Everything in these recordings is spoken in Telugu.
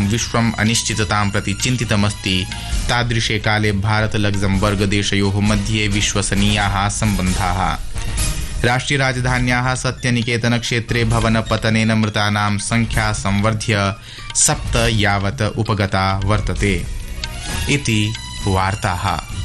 इदं विश्वम् अनिश्चिततां प्रति चिन्तितमस्ति तादृशे काले भारत लग्जमबर्ग देशयोः मध्ये विश्वसनीयाः सम्बन्धाः राष्ट्रियराजधान्याः सत्यनिकेतनक्षेत्रे भवनपतनेन मृतानां संख्या संवर्ध्य सप्त यावत् उपगता वर्तते इति वार्ताः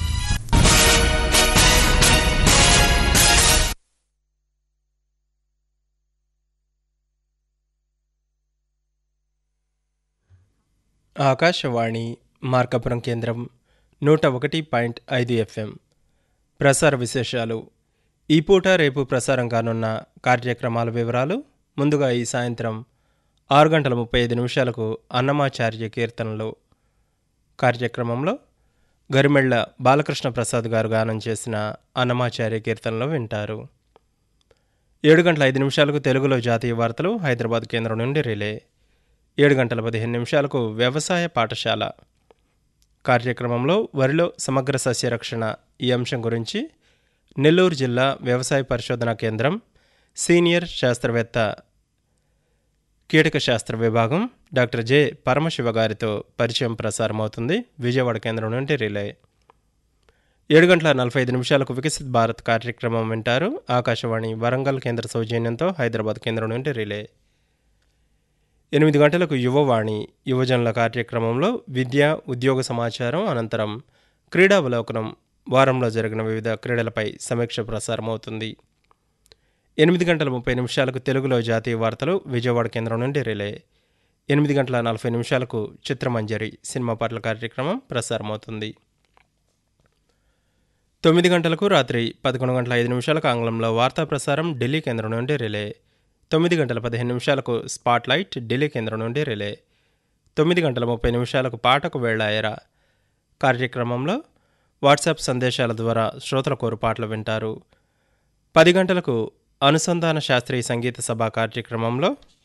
ఆకాశవాణి మార్కపురం కేంద్రం నూట ఒకటి పాయింట్ ఐదు ఎఫ్ఎం ప్రసార విశేషాలు ఈ పూట రేపు ప్రసారం కానున్న కార్యక్రమాల వివరాలు ముందుగా ఈ సాయంత్రం ఆరు గంటల ముప్పై ఐదు నిమిషాలకు అన్నమాచార్య కీర్తనలు కార్యక్రమంలో గరిమెళ్ల బాలకృష్ణ ప్రసాద్ గారు గానం చేసిన అన్నమాచార్య కీర్తనలు వింటారు ఏడు గంటల ఐదు నిమిషాలకు తెలుగులో జాతీయ వార్తలు హైదరాబాద్ కేంద్రం నుండి రిలే ఏడు గంటల పదిహేను నిమిషాలకు వ్యవసాయ పాఠశాల కార్యక్రమంలో వరిలో సమగ్ర సస్యరక్షణ ఈ అంశం గురించి నెల్లూరు జిల్లా వ్యవసాయ పరిశోధనా కేంద్రం సీనియర్ శాస్త్రవేత్త కీటక శాస్త్ర విభాగం డాక్టర్ జె పరమశివ గారితో పరిచయం ప్రసారమవుతుంది విజయవాడ కేంద్రం నుండి రిలే ఏడు గంటల నలభై ఐదు నిమిషాలకు వికసిత్ భారత్ కార్యక్రమం వింటారు ఆకాశవాణి వరంగల్ కేంద్ర సౌజన్యంతో హైదరాబాద్ కేంద్రం నుండి రిలే ఎనిమిది గంటలకు యువవాణి యువజనుల కార్యక్రమంలో విద్య ఉద్యోగ సమాచారం అనంతరం క్రీడావలోకనం వారంలో జరిగిన వివిధ క్రీడలపై సమీక్ష ప్రసారమవుతుంది ఎనిమిది గంటల ముప్పై నిమిషాలకు తెలుగులో జాతీయ వార్తలు విజయవాడ కేంద్రం నుండి రిలే ఎనిమిది గంటల నలభై నిమిషాలకు చిత్రమంజరి సినిమా పాటల కార్యక్రమం ప్రసారమవుతుంది తొమ్మిది గంటలకు రాత్రి పదకొండు గంటల ఐదు నిమిషాలకు ఆంగ్లంలో వార్తా ప్రసారం ఢిల్లీ కేంద్రం నుండి రిలే తొమ్మిది గంటల పదిహేను నిమిషాలకు స్పాట్ లైట్ ఢిల్లీ కేంద్రం నుండి రిలే తొమ్మిది గంటల ముప్పై నిమిషాలకు పాటకు వెళ్ళాయరా కార్యక్రమంలో వాట్సాప్ సందేశాల ద్వారా శ్రోతల కోరు పాటలు వింటారు పది గంటలకు అనుసంధాన శాస్త్రీయ సంగీత సభ కార్యక్రమంలో